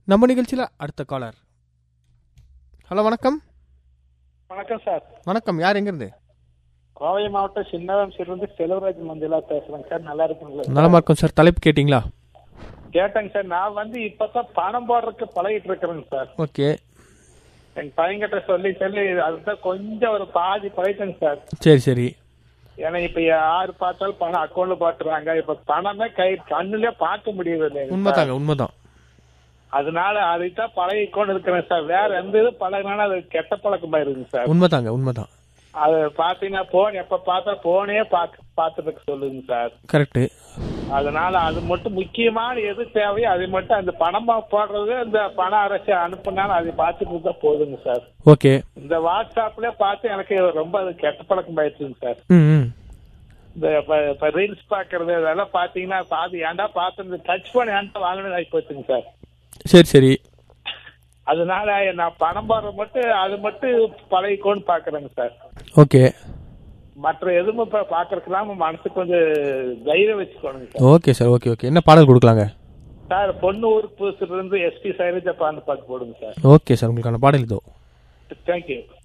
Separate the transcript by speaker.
Speaker 1: நம்ம நிகழ்ச்சியில் அடுத்த காலர் ஹலோ வணக்கம்
Speaker 2: வணக்கம் சார்
Speaker 1: வணக்கம் யார் எங்கேருந்து
Speaker 2: கோவை மாவட்டம் சின்னவம்சிலிருந்து செல்வராஜ் மந்திலா பேசுறேங்க சார் நல்லா இருக்குங்களா
Speaker 1: நலமா இருக்கும் சார் தலைப்பு கேட்டிங்களா
Speaker 2: கேட்டேங்க சார் நான் வந்து இப்பதான் பணம் போடுறதுக்கு பழகிட்டு இருக்கிறேங்க சார்
Speaker 1: ஓகே
Speaker 2: எங்க பையன்கிட்ட சொல்லி சொல்லி அதுதான் கொஞ்சம் ஒரு பாதி பழகிட்டேங்க சார்
Speaker 1: சரி சரி
Speaker 2: ஏன்னா இப்ப யாரு பார்த்தாலும் பணம் அக்கௌண்ட்ல பாத்துறாங்க இப்ப பணமே கை கண்ணுலயே பார்க்க முடியுது இல்லைங்க
Speaker 1: உண்மைதாங்க உண்மைதான்
Speaker 2: அதனால அதைத்தான் பழகிக்கொண்டு இருக்கிறேன் சார் வேற எந்த இது பழகினாலும் அது கெட்ட பழக்கமாயிருங்க சார்
Speaker 1: உண்மைதாங்க உண்மைதான்
Speaker 2: அது பாத்தீங்கன்னா போன் எப்ப பார்த்தா போனே பாக்க பாத்துட்டு சொல்லுங்க சார்
Speaker 1: கரெக்டு
Speaker 2: அதனால அது மட்டும் முக்கியமான எது தேவையோ அது மட்டும் அந்த பணமா போடுறது இந்த பண அரசு அனுப்புனாலும் அதை பார்த்துட்டு இருந்தா போதுங்க சார்
Speaker 1: ஓகே
Speaker 2: இந்த வாட்ஸ்அப்ல பார்த்து எனக்கு ரொம்ப அது கெட்ட பழக்கம் ஆயிடுச்சுங்க சார்
Speaker 1: ம் ம்
Speaker 2: இந்த இப்ப- இப்ப ரீல்ஸ் பாக்குறது அதெல்லாம் பாத்தீங்கன்னா பாதி ஏன்டா பார்த்து இந்த டச் பண்ணி ஏன்டா வாங்கினது ஆகி போச்சுங்க சார்
Speaker 1: சரி சரி
Speaker 2: அதனால நான் பணம் போடுறது மட்டும் அது மட்டும் பழகிக்கோன்னு பாக்குறேங்க சார்
Speaker 1: ஓகே
Speaker 2: மற்ற எதுவும் இப்ப பாக்குறதுக்கெல்லாம் மனசுக்கு கொஞ்சம் தைரியம் வச்சுக்கோணுங்க sir
Speaker 1: okay sir okay okay என்ன பாடல் கொடுக்கலாங்க
Speaker 2: சார் பொண்ணு ஊருக்கு புதுசுல இருந்து எஸ்பி சைலஜா பாண்டு பாட்டு போடுங்க சார்
Speaker 1: ஓகே சார் உங்களுக்கான பாடல் இதோ
Speaker 2: தேங்க்யூ